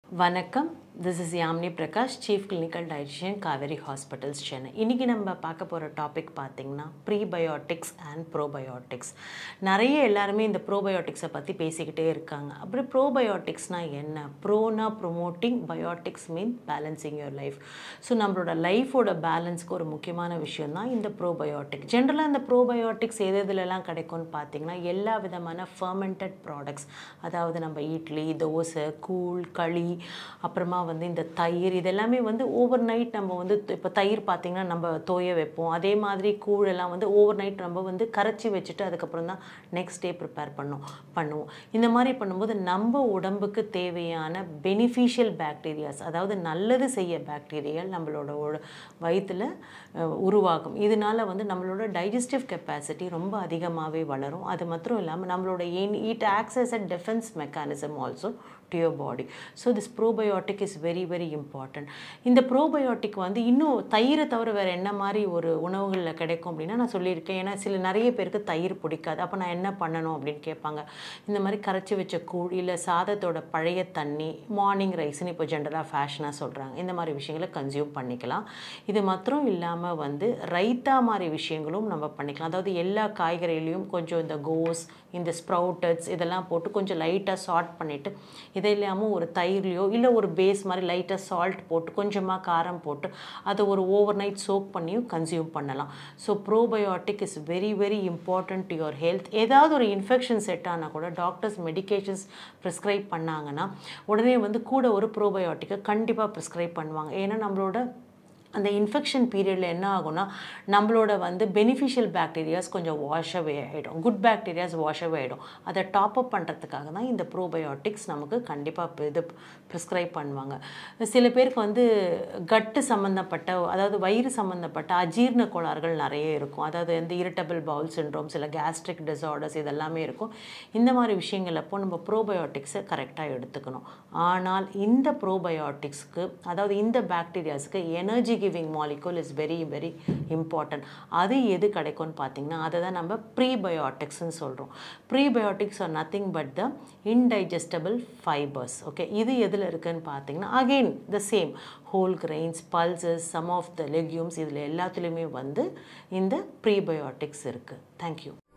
வணக்கம் this is Yamini Prakash chief clinical dietitian Kaveri hospitals Chennai இன்றைக்கி நம்ம பார்க்க போகிற டாபிக் பார்த்திங்கன்னா ப்ரீபயோட்டிக்ஸ் அண்ட் ப்ரோபயோட்டிக்ஸ் நிறைய எல்லாருமே இந்த ப்ரோபயோட்டிக்ஸை பற்றி பேசிக்கிட்டே இருக்காங்க அப்புறம் ப்ரோபயோட்டிக்ஸ்னால் என்ன ப்ரோனா promoting biotics mean balancing your life so நம்மளோட லைஃபோட பேலன்ஸ்க்கு ஒரு முக்கியமான விஷயம் தான் இந்த ப்ரோபயோட்டிக் ஜென்ரலாக இந்த ப்ரோபயோட்டிக்ஸ் எது எதுலலாம் கிடைக்கும்னு பார்த்தீங்கன்னா எல்லா விதமான ஃபர்மெண்டட் ப்ராடக்ட்ஸ் அதாவது நம்ம இட்லி தோசை கூழ் களி அப்புறமா வந்து இந்த தயிர் இதெல்லாமே வந்து ஓவர் நைட் நம்ம வந்து இப்போ தயிர் பார்த்திங்கன்னா நம்ம தோய வைப்போம் அதே மாதிரி கூழெல்லாம் வந்து ஓவர் நைட் நம்ம வந்து கரைச்சி வச்சுட்டு அதுக்கப்புறம் தான் நெக்ஸ்ட் டே ப்ரிப்பேர் பண்ணோம் பண்ணுவோம் இந்த மாதிரி பண்ணும்போது நம்ம உடம்புக்கு தேவையான பெனிஃபிஷியல் பாக்டீரியாஸ் அதாவது நல்லது செய்ய பாக்டீரியால் நம்மளோட உட- வயித்துல அஹ், உருவாகும் இதனால வந்து நம்மளோட டைஜஸ்டிவ் கெப்பாசிட்டி ரொம்ப அதிகமாகவே வளரும் அது மாத்திரம் இல்லாமல் நம்மளோட it access a defence mechanism also to your body so this probiotic is very very important இந்த ப்ரோபயோட்டிக் வந்து இன்னும் தயிரை தவிர வேறு என்ன மாதிரி ஒரு உணவுகளில் கிடைக்கும் அப்படின்னா நான் சொல்லியிருக்கேன் ஏன்னா சில நிறைய பேருக்கு தயிர் பிடிக்காது அப்போ நான் என்ன பண்ணணும் அப்படின்னு கேட்பாங்க இந்த மாதிரி கரைச்சி வச்ச கூழ் இல்லை சாதத்தோட பழைய தண்ணி மார்னிங் ரைஸ்னு இப்போ ஜென்ரலாக ஃபேஷனாக சொல்கிறாங்க இந்த மாதிரி விஷயங்களை கன்சியூம் பண்ணிக்கலாம் இது மாத்திரம் இல்லாமல் வந்து ரைத்தா மாதிரி விஷயங்களும் நம்ம பண்ணிக்கலாம் அதாவது எல்லா காய்கறிலையும் கொஞ்சம் இந்த கோஸ் இந்த ஸ்ப்ரவுட்டட்ஸ் இதெல்லாம் போட்டு கொஞ்சம் லைட்டாக சால்ட் பண்ணிவிட்டு இதை இல்லாமல் ஒரு தயிர்லையோ இல்லை ஒரு பேஸ் மாதிரி லைட்டாக சால்ட் போட்டு கொஞ்சமாக காரம் போட்டு அதை ஒரு ஓவர் நைட் சோக் பண்ணியும் கன்சியூம் பண்ணலாம் so probiotic is very very important to your health ஏதாவது ஒரு இன்ஃபெக்ஷன் செட் ஆனால் கூட டாக்டர்ஸ் மெடிகேஷன்ஸ் ப்ரிஸ்கிரைப் பண்ணாங்கன்னா உடனே வந்து கூட ஒரு ப்ரோபயோட்டிக்கை கண்டிப்பாக ப்ரிஸ்கிரைப் பண்ணுவாங்க ஏன்னா நம்மளோட அந்த இன்ஃபெக்ஷன் பீரியடில் என்ன ஆகும்னா நம்மளோட வந்து பெனிஃபிஷியல் பாக்டீரியாஸ் கொஞ்சம் வாஷ் அவே ஆகிடும் குட் பாக்டீரியாஸ் வாஷ் அவே ஆகிடும் அதை டாப் அப் பண்ணுறதுக்காக தான் இந்த ப்ரோபயோட்டிக்ஸ் நமக்கு கண்டிப்பாக இது ப்ரிஸ்கிரைப் பண்ணுவாங்க சில பேருக்கு வந்து கட்டு சம்மந்தப்பட்ட அதாவது வயிறு சம்மந்தப்பட்ட அஜீரண கோளாறுகள் நிறைய இருக்கும் அதாவது இந்த இரிட்டபிள் பவுல் சின்ட்ரோம் சில கேஸ்ட்ரிக் டிசார்டர்ஸ் இதெல்லாமே இருக்கும் இந்த மாதிரி விஷயங்கள் அப்போ நம்ம ப்ரோபயோட்டிக்ஸை கரெக்டாக எடுத்துக்கணும் ஆனால் இந்த ப்ரோபயோட்டிக்ஸ்க்கு அதாவது இந்த பாக்டீரியாஸ்க்கு energy giving molecule is very very important அது எது கிடைக்கும்னு பார்த்தீங்கன்னா அதை தான் நம்ம ப்ரீபயோட்டிக்ஸ்னு சொல்கிறோம் prebiotics are nothing but the indigestible fibres okay இது எதில் இருக்குன்னு பார்த்தீங்கன்னா again the same whole grains pulses some of the legumes இதில் எல்லாத்துலேயுமே வந்து இந்த ப்ரீபயோட்டிக்ஸ் இருக்குது தேங்க்யூ